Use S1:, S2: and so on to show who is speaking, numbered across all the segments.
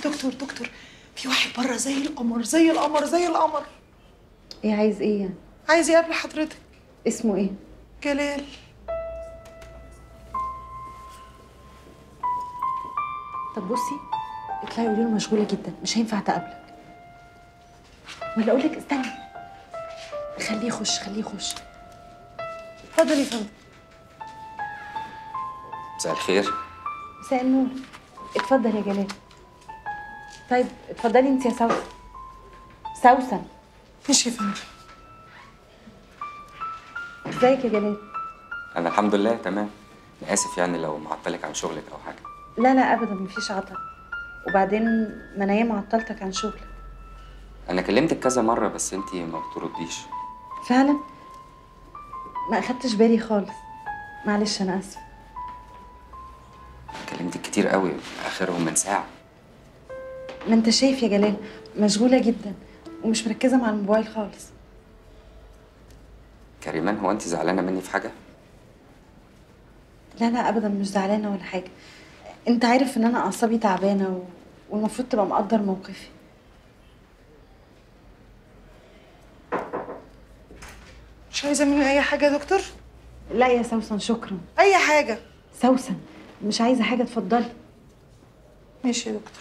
S1: دكتور دكتور في واحد بره زي القمر زي القمر زي القمر
S2: ايه عايز ايه يعني
S1: عايز يقابل حضرتك
S2: اسمه ايه
S1: جلال
S2: طب بصي اطلعي قولي له مشغوله جدا مش هينفع تقابلك ولا اقول لك استني خليه يخش خليه يخش
S1: اتفضل يا فندم
S3: مساء الخير
S2: مساء النور اتفضل يا جلال طيب اتفضلي انت يا سوسن سوسن
S1: ماشي يا فندم
S2: ازيك يا جلال
S3: انا الحمد لله تمام انا اسف يعني لو معطلك عن شغلك او حاجه
S2: لا لا ابدا مفيش عطل وبعدين ما انا ياما عطلتك عن شغلك
S3: انا كلمتك كذا مره بس انتي ما بترديش
S2: فعلا ما اخدتش بالي خالص معلش انا اسفه
S3: كلمتك كتير قوي اخرهم من ساعه
S2: ما انت شايف يا جلال مشغوله جدا ومش مركزه مع الموبايل خالص
S3: كريمان هو انت زعلانه مني في حاجه
S2: لا لا ابدا مش زعلانه ولا حاجه انت عارف ان انا اعصابي تعبانه و... والمفروض تبقى مقدر موقفي
S1: مش عايزه مني اي حاجه يا دكتور
S2: لا يا سوسن شكرا
S1: اي حاجه
S2: سوسن مش عايزه حاجه اتفضلي
S1: ماشي يا دكتور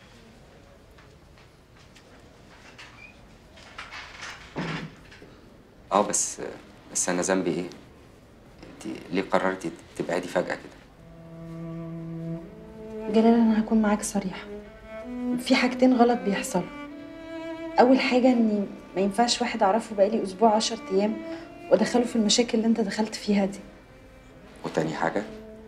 S3: اه بس بس انا ذنبي ايه انت ليه قررتي تبعدي فجاه كده
S2: جلال انا هكون معاك صريحه في حاجتين غلط بيحصلوا اول حاجه اني ما ينفعش واحد اعرفه بقالي اسبوع عشر ايام وادخله في المشاكل اللي انت دخلت فيها دي
S3: وتاني حاجه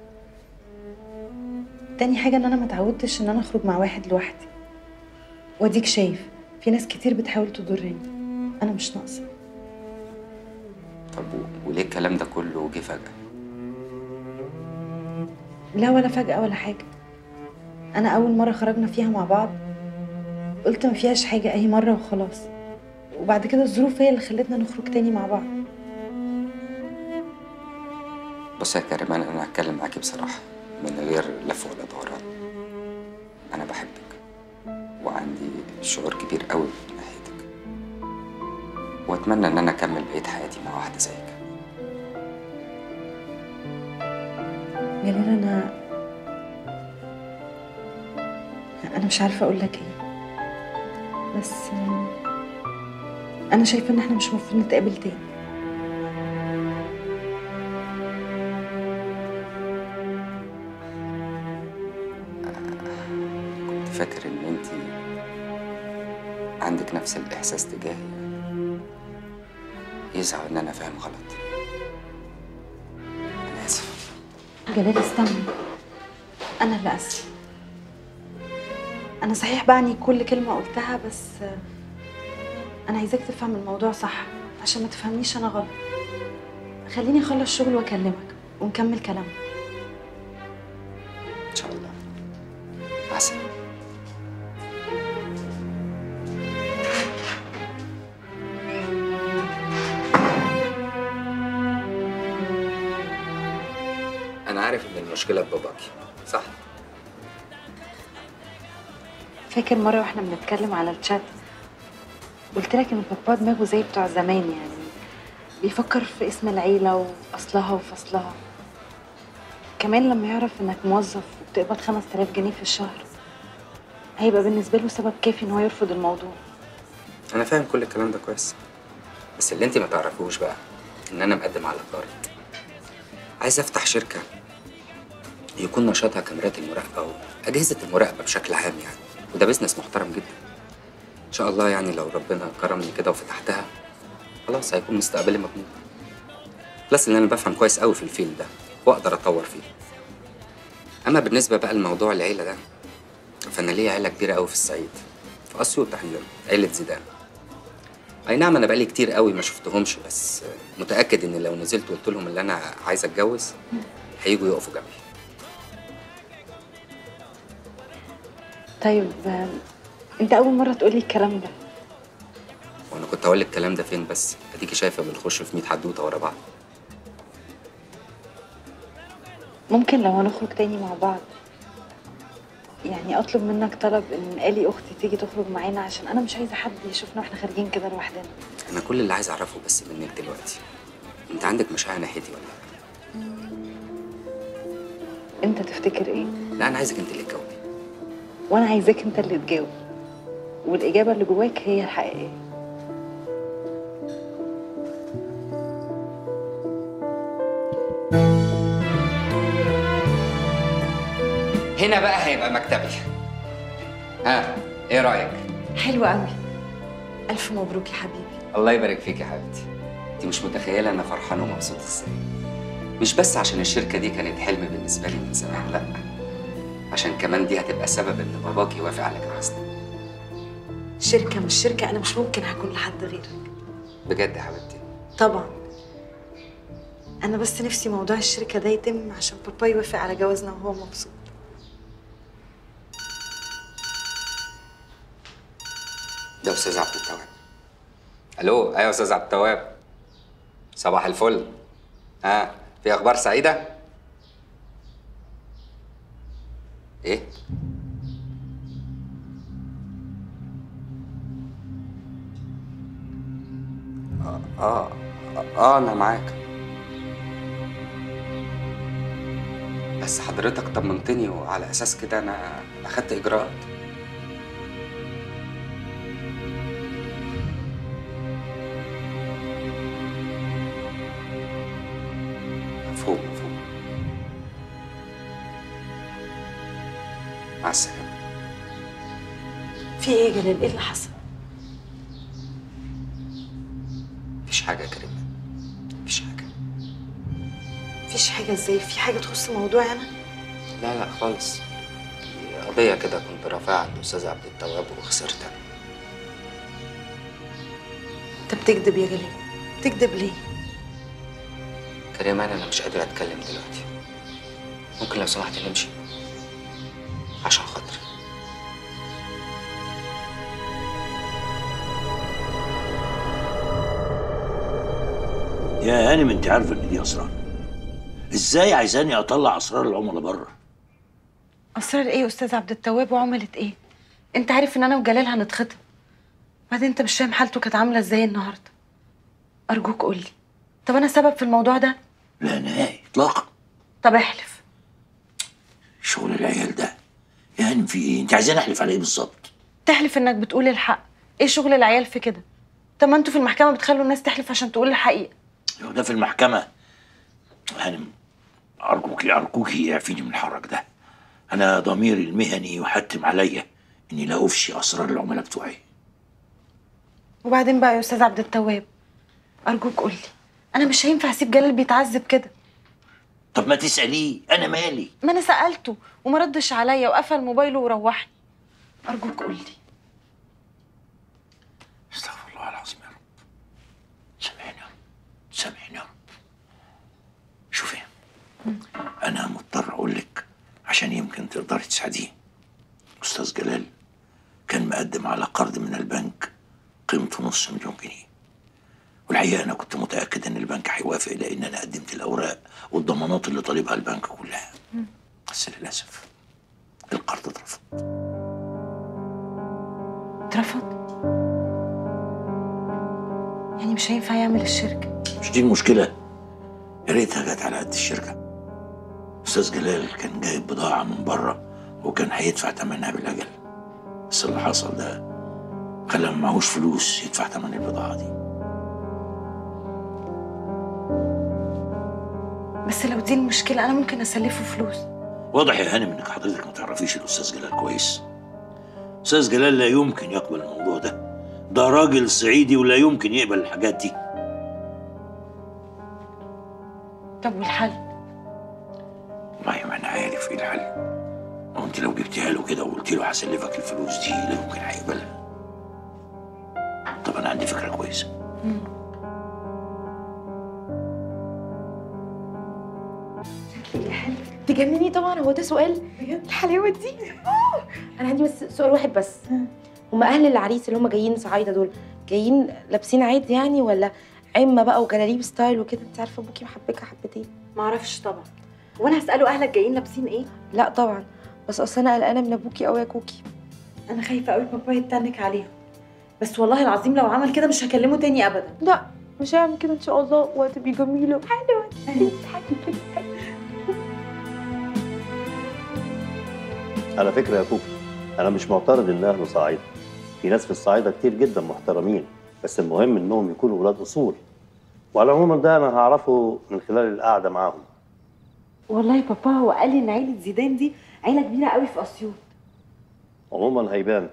S2: تاني حاجه ان انا ما اتعودتش ان انا اخرج مع واحد لوحدي واديك شايف في ناس كتير بتحاول تضرني انا مش ناقصه
S3: طب و- وليه الكلام ده كله جه فجاه
S2: لا ولا فجأة ولا حاجة أنا أول مرة خرجنا فيها مع بعض قلت ما فيهاش حاجة أهي مرة وخلاص وبعد كده الظروف هي اللي خلتنا نخرج تاني مع بعض
S3: بص يا كريمان انا هتكلم معاكي بصراحه من غير لف ولا دوران انا بحبك وعندي شعور كبير قوي من ناحيتك واتمنى ان انا اكمل بقيه حياتي مع واحده زيك
S2: جلال أنا أنا مش عارفة أقول لك إيه بس آم، أنا شايفة إن إحنا مش المفروض نتقابل تاني
S3: كنت فاكر ان انت عندك نفس الاحساس تجاهي يزعل ان انا فاهم غلط انا اسف
S2: جلال استنى أنا اللي أسف أنا صحيح بعني كل كلمة قلتها بس آه، أنا عايزاك تفهم الموضوع صح عشان ما تفهمنيش أنا غلط خليني أخلص شغل وأكلمك ونكمل كلامنا
S3: ان شاء الله مع السلامه انا عارف ان المشكله بباباكي صح
S2: فاكر مرة واحنا بنتكلم على الشات قلت لك ان بابا دماغه زي بتوع زمان يعني بيفكر في اسم العيلة وأصلها وفصلها كمان لما يعرف انك موظف وبتقبض 5000 جنيه في الشهر هيبقى بالنسبة له سبب كافي ان هو يرفض الموضوع
S3: انا فاهم كل الكلام ده كويس بس اللي انت ما تعرفوش بقى ان انا مقدم على طارق عايز افتح شركه يكون نشاطها كاميرات المراقبه واجهزه المراقبه بشكل عام يعني وده بيزنس محترم جدا ان شاء الله يعني لو ربنا كرمني كده وفتحتها خلاص هيكون مستقبلي مضمون بلس ان انا بفهم كويس قوي في الفيلد ده واقدر اتطور فيه اما بالنسبه بقى لموضوع العيله ده فانا ليا عيله كبيره قوي في الصعيد في اسيوط تحديدا عيله زيدان اي نعم انا بقالي كتير قوي ما شفتهمش بس متاكد ان لو نزلت وقلت لهم ان انا عايز اتجوز هيجوا يقفوا جنبي
S2: طيب آه، انت اول مرة تقولي الكلام ده
S3: وانا كنت هقول لك الكلام ده فين بس اديكي شايفه بنخش في 100 حدوته ورا بعض
S2: ممكن لو هنخرج تاني مع بعض يعني اطلب منك طلب ان الي اختي تيجي تخرج معانا عشان انا مش عايزه حد يشوفنا واحنا خارجين كده لوحدنا
S3: انا كل اللي عايز اعرفه بس منك دلوقتي انت عندك مشاعر ناحيتي ولا لا
S2: انت تفتكر ايه
S3: لا انا عايزك انت اللي تجاوبي
S2: وانا عايزاك انت اللي تجاوب والاجابه اللي جواك هي الحقيقيه
S3: هنا بقى هيبقى مكتبي ها ايه رايك
S2: حلو قوي الف مبروك يا حبيبي
S3: الله يبارك فيك يا حبيبتي انت مش متخيله انا فرحان ومبسوط ازاي مش بس عشان الشركه دي كانت حلم بالنسبه لي من زمان لا عشان كمان دي هتبقى سبب ان باباك يوافق على جوازنا
S2: شركه مش شركه انا مش ممكن هكون لحد غيرك
S3: بجد يا حبيبتي
S2: طبعا انا بس نفسي موضوع الشركه ده يتم عشان بابا يوافق على جوازنا وهو مبسوط
S3: ده استاذ عبد التواب الو ايوه يا استاذ عبد التواب صباح الفل ها في اخبار سعيده ايه اه اه, آه انا معاك بس حضرتك طمنتني وعلى اساس كده انا اخدت اجراءات مفهوم مفهوم مع السلامة
S2: في ايه يا جلال ايه اللي حصل
S3: مفيش حاجة يا كريم مفيش حاجة
S2: مفيش حاجه ازاي في حاجه تخص موضوعي انا
S3: لا لا خالص دي قضية كده كنت رافعها عند الأستاذ عبد التواب وخسرتها
S2: انت بتكذب يا جلال بتكذب ليه
S3: كريم أنا مش قادر أتكلم دلوقتي ممكن لو سمحت نمشي عشان خاطري
S4: يا هانم انت عارفه ان دي اسرار ازاي عايزاني اطلع اسرار العملاء بره
S2: اسرار ايه يا استاذ عبد التواب وعملت ايه انت عارف ان انا وجلال هنتخطب بعدين انت مش فاهم حالته كانت عامله ازاي النهارده ارجوك قول لي طب انا سبب في الموضوع ده
S4: لا نهائي اطلاقا
S2: طب احلف
S4: شغل العيال ده يا هانم في ايه انت عايزاني احلف على ايه بالظبط
S2: تحلف انك بتقول الحق ايه شغل العيال في كده طب ما انتوا في المحكمه بتخلوا الناس تحلف عشان تقول الحقيقه
S4: هو ده في المحكمه هانم ارجوكي ارجوكي اعفيني من الحرج ده انا ضميري المهني يحتم عليا اني لا افشي اسرار العملاء بتوعي
S2: وبعدين بقى يا استاذ عبد التواب ارجوك قول لي انا مش هينفع اسيب جلال بيتعذب كده
S4: طب ما تساليه انا مالي
S2: ما انا سالته وما ردش عليا وقفل موبايله وروحني ارجوك قول لي
S4: استغفر الله العظيم يا رب سامحني يا رب سامحني يا رب شوفي انا مضطر اقول لك عشان يمكن تقدري تساعديه استاذ جلال كان مقدم على قرض من البنك قيمته نص مليون جنيه والحقيقه انا كنت متاكد ان البنك هيوافق لان انا قدمت الاوراق والضمانات اللي طالبها البنك كلها بس للاسف القرض اترفض
S2: اترفض يعني مش هينفع يعمل الشركه
S4: مش دي المشكلة يا ريتها جت على قد الشركة أستاذ جلال كان جايب بضاعة من بره وكان هيدفع تمنها بالأجل بس اللي حصل ده خلى معهوش فلوس يدفع تمن البضاعة دي
S2: بس لو دي المشكله انا ممكن اسلفه فلوس
S4: واضح يا هانم إنك حضرتك ما تعرفيش الأستاذ جلال كويس أستاذ جلال لا يمكن يقبل الموضوع ده ده راجل صعيدي ولا يمكن يقبل الحاجات دي
S2: طب والحل
S4: والله ما أنا عارف إيه الحل ما أنت لو جبتيها له كده وقلت له هسلفك الفلوس دي لا يمكن هيقبلها طب أنا عندي فكرة كويسة
S5: تجنني طبعا هو ده سؤال الحلاوه دي آه. انا عندي بس سؤال واحد بس هما اهل العريس اللي هما جايين صعايده دول جايين لابسين عادي يعني ولا عمه بقى وجلاليب ستايل وكده انت عارفه ابوكي محبكه حبتين
S2: معرفش طبعا وانا هساله اهلك جايين لابسين ايه
S5: لا طبعا بس اصل انا قلقانه من ابوكي قوي يا كوكي
S1: انا خايفه قوي بابا يتنك عليهم بس والله العظيم لو عمل كده مش هكلمه تاني ابدا
S5: لا مش هعمل كده ان شاء الله وهتبقي جميله حلوه تضحكي كده
S6: على فكرة يا كوكي أنا مش معترض إن أهله صعيدة في ناس في الصعيدة كتير جدا محترمين بس المهم إنهم يكونوا ولاد أصول وعلى العموم ده أنا هعرفه من خلال القعدة معاهم
S2: والله يا بابا هو قال لي ان عيله زيدان دي عيله كبيره قوي في اسيوط
S6: عموما هيبان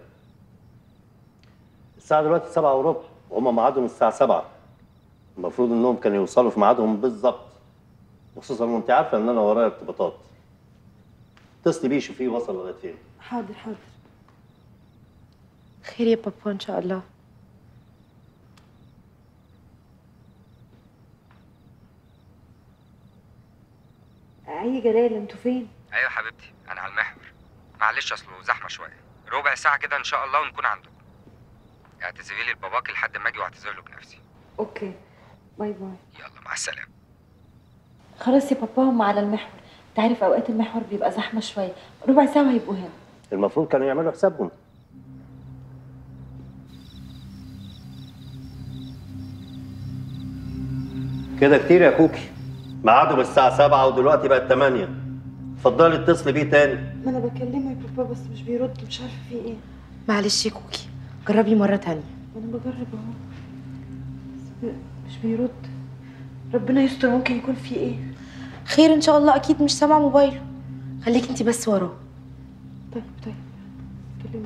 S6: الساعة دلوقتي سبعة وربع وهم ميعادهم الساعة سبعة المفروض إنهم كانوا يوصلوا في ميعادهم بالظبط خصوصا وأنت عارفة إن أنا ورايا ارتباطات اتصلي بيه شوفيه وصل لغاية فين
S2: حاضر حاضر
S5: خير يا بابا ان شاء الله
S2: اي جلال انتوا فين
S3: ايوه حبيبتي انا على المحور معلش اصله زحمه شويه ربع ساعه كده ان شاء الله ونكون عندكم اعتذري لي لباباك لحد ما اجي واعتذر له بنفسي
S2: اوكي باي باي
S3: يلا مع السلامه
S2: خلاص يا بابا هم على المحور انت عارف اوقات المحور بيبقى زحمه شويه ربع ساعه هيبقوا هنا
S6: المفروض كانوا يعملوا حسابهم كده كتير يا كوكي ميعادهم الساعة سبعة ودلوقتي بقت تمانية اتفضلي اتصلي بيه تاني
S1: ما انا بكلمه يا بابا بس مش بيرد مش عارفه في ايه
S5: معلش يا كوكي جربي مره تانية
S1: ما انا بجرب اهو بس ب- مش بيرد ربنا يستر ممكن يكون في ايه
S5: خير ان شاء الله اكيد مش سامعه موبايله خليك انت بس وراه
S1: طيب طيب كلمه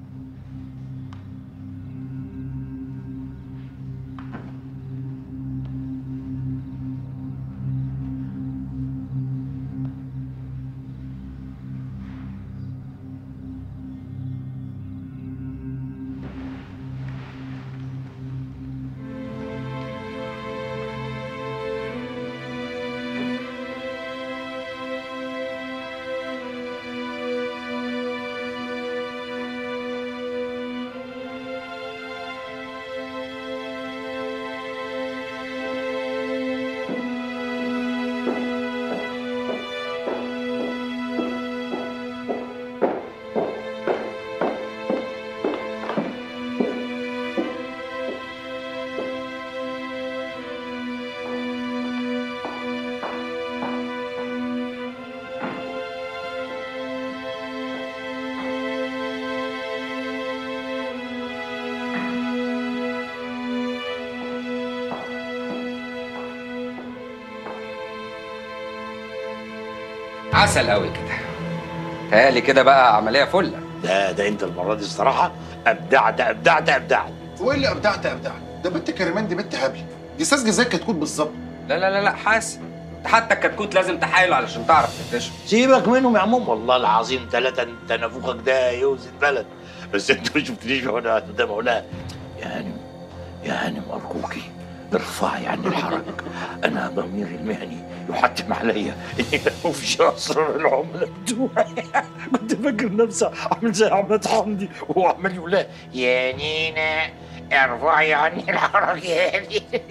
S3: عسل قوي كده تهيألي كده بقى عمليه فله
S4: ده ده انت المره دي الصراحه ابدعت ابدعت ابدعت
S7: وايه اللي ابدعت ابدعت ده بنت كريمان دي بنت هبله دي ساذجه زي الكتكوت بالظبط
S3: لا لا لا لا حاسب حتى الكتكوت لازم تحايله علشان تعرف تكتشف
S4: سيبك منهم يا عموم والله العظيم ثلاثة انت نافوخك ده يوزن بلد بس انت ما شفتنيش وانا قدام اقولها يا هانم يا هانم ارجوكي ارفعي عني الحرج انا ضميري المهني يحتم عليا اني لا افشي اسرار العملاء بتوعي كنت فاكر نفسي عامل زي احمد حمدي وهو عمال يقول لها يا نينا ارفعي عني الحرج يا نينا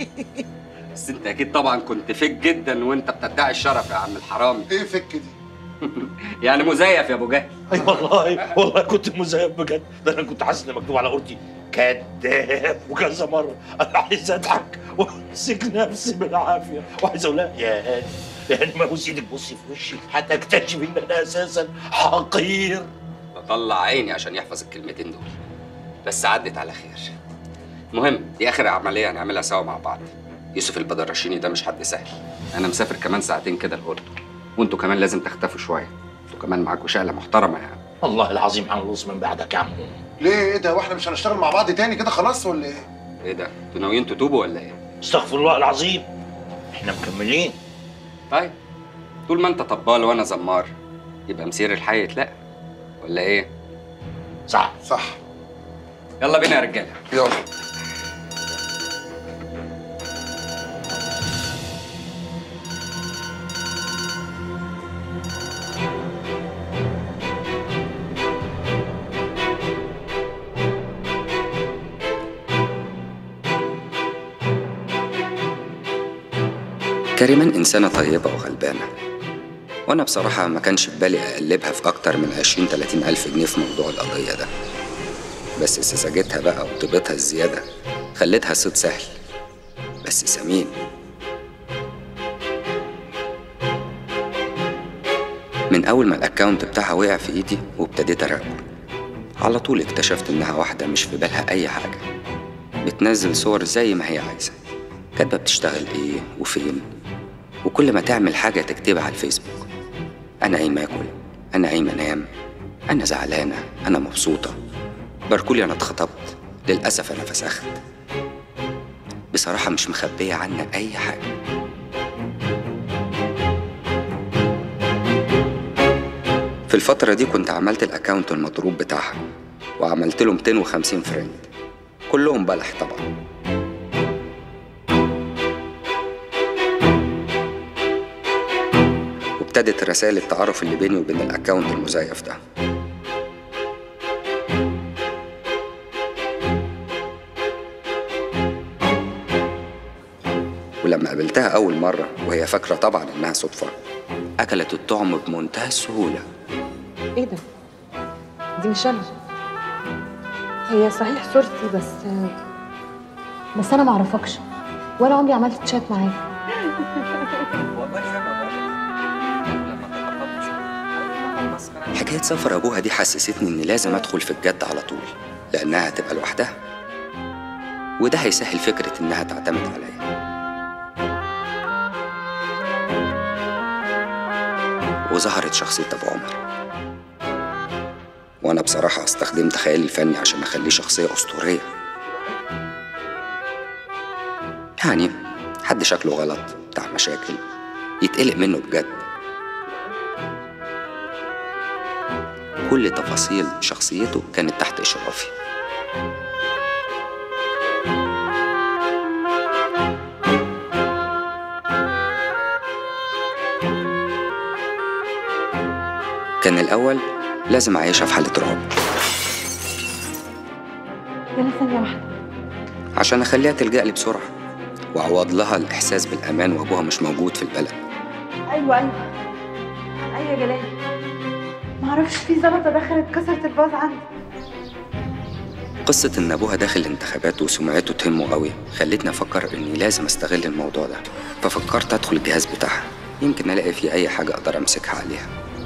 S3: بس انت اكيد طبعا كنت فيك جدا وانت بتدعي الشرف يا عم الحرامي
S7: ايه فك دي
S3: يعني مزيف يا ابو جهل
S4: اي والله والله كنت مزيف بجد ده انا كنت حاسس ان مكتوب على قرتي كذاب وكذا مره انا عايز اضحك وامسك نفسي بالعافيه وعايز اقول لها يا هاني يا هاني ما ابوس ايدك بصي في وشي هتكتشف ان انا اساسا حقير
S3: بطلع عيني عشان يحفظ الكلمتين دول بس عدت على خير المهم دي اخر عمليه هنعملها سوا مع بعض يوسف البدرشيني ده مش حد سهل انا مسافر كمان ساعتين كده الاردن وانتوا كمان لازم تختفوا شويه انتوا كمان معاكوا شقله محترمه يعني
S4: والله العظيم هنغوص من بعدك يا عم
S7: ليه ايه ده واحنا مش هنشتغل مع بعض تاني كده خلاص ولا ايه
S3: ايه ده انتوا ناويين تتوبوا ولا ايه
S4: استغفر الله العظيم احنا مكملين
S3: طيب طول ما انت طبال وانا زمار يبقى مسير الحي يتلاقى ولا ايه
S4: صح
S7: صح
S3: يلا بينا يا رجاله
S7: يلا
S3: كريمان إنسانة طيبة وغلبانة وانا بصراحة ما كانش في بالي اقلبها في اكتر من 20 30 الف جنيه في موضوع القضية ده بس سذاجتها بقى وطيبتها الزيادة خلتها صيد سهل بس سمين من اول ما الاكونت بتاعها وقع في ايدي وابتديت اراقبه على طول اكتشفت انها واحدة مش في بالها اي حاجة بتنزل صور زي ما هي عايزة كاتبة بتشتغل ايه وفين وكل ما تعمل حاجة تكتبها على الفيسبوك أنا قايمة آكل أنا قايمة أنام أنا زعلانة أنا مبسوطة باركولي أنا اتخطبت للأسف أنا فسخت بصراحة مش مخبية عنا أي حاجة في الفترة دي كنت عملت الأكاونت المضروب بتاعها وعملت له 250 فريند كلهم بلح طبعا وابتدت رسائل التعارف اللي بيني وبين الأكاونت المزيف ده ولما قابلتها أول مرة وهي فاكرة طبعا إنها صدفة أكلت الطعم بمنتهى السهولة
S2: ايه ده؟ دي مش انا هي صحيح صورتي بس بس انا معرفكش ولا عمري عملت تشات معاك
S3: حكاية سفر أبوها دي حسستني إني لازم أدخل في الجد على طول لأنها هتبقى لوحدها وده هيسهل فكرة إنها تعتمد عليا وظهرت شخصية أبو عمر وأنا بصراحة استخدمت خيالي الفني عشان أخليه شخصية أسطورية يعني حد شكله غلط بتاع مشاكل يتقلق منه بجد كل تفاصيل شخصيته كانت تحت إشرافي كان الأول لازم أعيشها في حالة رعب
S2: يلا ثانية واحدة
S3: عشان أخليها تلجأ لي بسرعة وأعوض لها الإحساس بالأمان وأبوها مش موجود في البلد
S1: ايوه ايوه ايوه يا جلال معرفش في ظبطه دخلت كسرت الفاز عندي
S3: قصة إن أبوها داخل الانتخابات وسمعته تهمه قوي خلتني أفكر إني لازم أستغل الموضوع ده ففكرت أدخل الجهاز بتاعها يمكن ألاقي فيه أي حاجة أقدر أمسكها عليها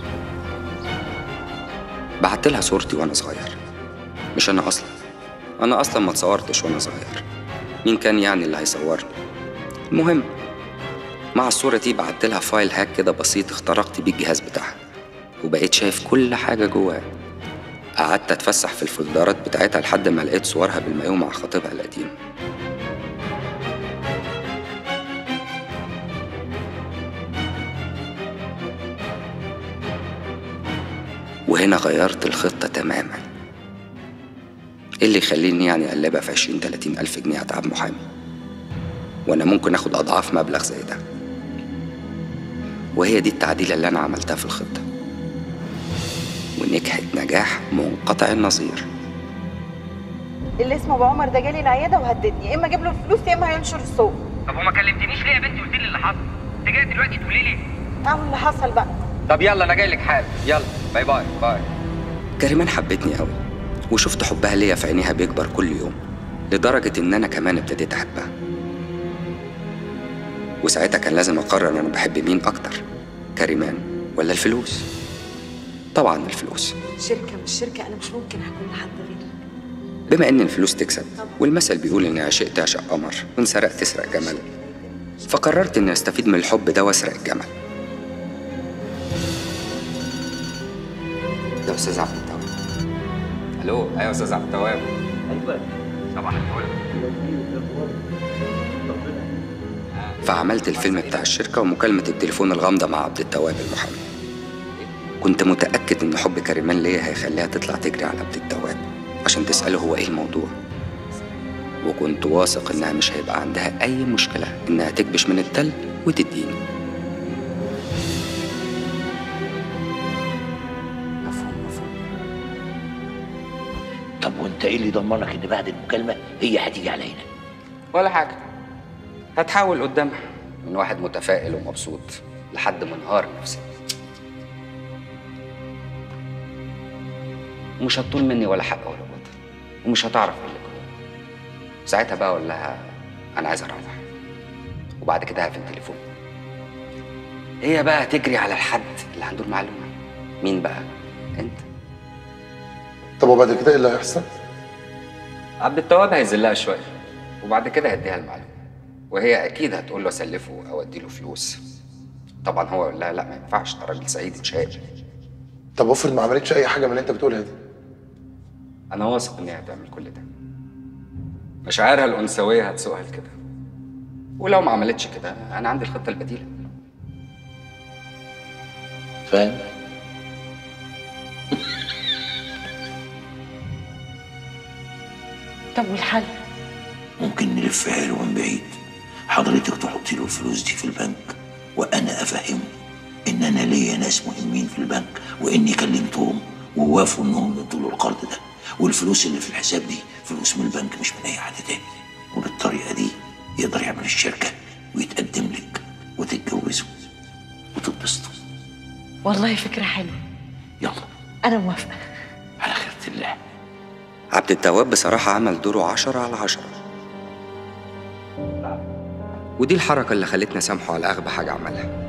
S3: بعت لها صورتي وأنا صغير مش أنا أصلا أنا أصلا ما اتصورتش وأنا صغير مين كان يعني اللي هيصورني المهم مع الصورة دي بعت لها فايل هاك كده بسيط اخترقت بيه الجهاز بتاعها وبقيت شايف كل حاجة جواه قعدت اتفسح في الفولدرات بتاعتها لحد ما لقيت صورها بالمايو مع خطيبها القديم وهنا غيرت الخطة تماما ايه اللي يخليني يعني اقلبها في عشرين تلاتين ألف جنيه أتعب محامي وأنا ممكن آخد أضعاف مبلغ زي ده وهي دي التعديلة اللي أنا عملتها في الخطة ونجحت نجاح منقطع النظير
S1: اللي اسمه ابو عمر ده جالي العياده وهددني يا اما اجيب له الفلوس يا اما هينشر الصور
S8: طب وما كلمتنيش ليه يا بنتي قلت لي اللي حصل انت جايه دلوقتي تقولي لي
S1: اعمل اللي حصل بقى
S8: طب يلا انا جاي لك حالا يلا باي باي باي
S3: كريمان حبتني قوي وشفت حبها ليا في عينيها بيكبر كل يوم لدرجة إن أنا كمان ابتديت أحبها وساعتها كان لازم أقرر أنا بحب مين أكتر كريمان ولا الفلوس طبعا الفلوس
S2: شركة مش شركة أنا مش ممكن هكون لحد غيرك
S3: بما إن الفلوس تكسب والمثل بيقول إن عشق تعشق قمر وإن سرق تسرق جمل فقررت إني أستفيد من الحب ده وأسرق الجمل ده أستاذ عبد التواب ألو أيوة يا أستاذ عبد التواب
S4: ايوه
S8: صباح الفل
S3: فعملت الفيلم بتاع الشركة ومكالمة التليفون الغامضة مع عبد التواب المحامي كنت متأكد إن حب كريمان ليا هيخليها تطلع تجري على عبد التواب عشان تسأله هو إيه الموضوع وكنت واثق إنها مش هيبقى عندها أي مشكلة إنها تكبش من التل وتديني
S2: مفهوم مفهوم
S4: طب وانت ايه اللي ضمنك ان بعد المكالمه هي هتيجي علينا
S3: ولا حاجة هتحول قدامها من واحد متفائل ومبسوط لحد منهار نفسي ومش هتطول مني ولا حق ولا باطل ومش هتعرف ايه اللي جوايا ساعتها بقى اقول لها انا عايز اروح وبعد كده هقفل التليفون هي بقى تجري على الحد اللي عنده المعلومه مين بقى انت
S7: طب وبعد كده ايه اللي هيحصل؟
S3: عبد التواب هيذلها شويه وبعد كده هيديها المعلومه وهي اكيد هتقول له اسلفه او اديله فلوس طبعا هو يقول لها لا ما ينفعش ده راجل سعيد اتشاق
S7: طب افرض ما عملتش اي حاجه من اللي انت بتقولها دي
S3: انا واثق ان هي هتعمل كل ده مشاعرها الانثويه هتسوقها لكده ولو ما عملتش كده انا عندي الخطه البديله
S4: فاهم
S5: طب والحل
S4: ممكن نلفها له من بعيد حضرتك تحطي له الفلوس دي في البنك وانا افهمه ان انا ليا ناس مهمين في البنك واني كلمتهم ووافقوا انهم يدوا له القرض ده والفلوس اللي في الحساب دي فلوس من البنك مش من اي حد تاني وبالطريقه دي يقدر يعمل الشركه ويتقدم لك وتتجوزوا وتتبسطوا
S5: والله فكره حلوه
S4: يلا
S5: انا موافقه
S4: على خيرة الله
S3: عبد التواب بصراحه عمل دوره عشرة على عشرة ودي الحركه اللي خلتني اسامحه على اغبى حاجه عملها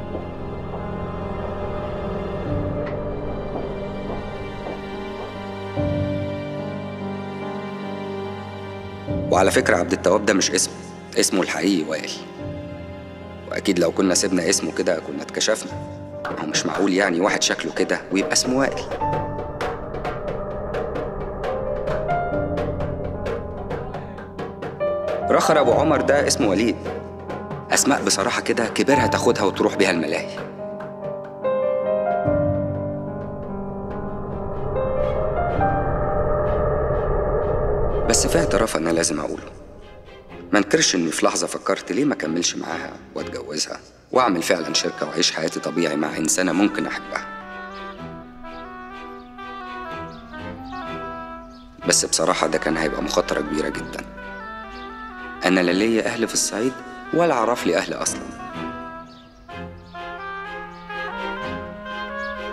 S3: وعلى فكرة عبد التواب ده مش اسمه اسمه الحقيقي وائل وأكيد لو كنا سيبنا اسمه كده كنا اتكشفنا هو مش معقول يعني واحد شكله كده ويبقى اسمه وائل رخر أبو عمر ده اسمه وليد أسماء بصراحة كده كبرها تاخدها وتروح بيها الملاهي بس في اعتراف انا لازم اقوله ما انكرش اني في لحظه فكرت ليه ما اكملش معاها واتجوزها واعمل فعلا شركه واعيش حياتي طبيعي مع انسانه ممكن احبها بس بصراحه ده كان هيبقى مخاطره كبيره جدا انا لا ليا اهل في الصعيد ولا اعرف لي اهل اصلا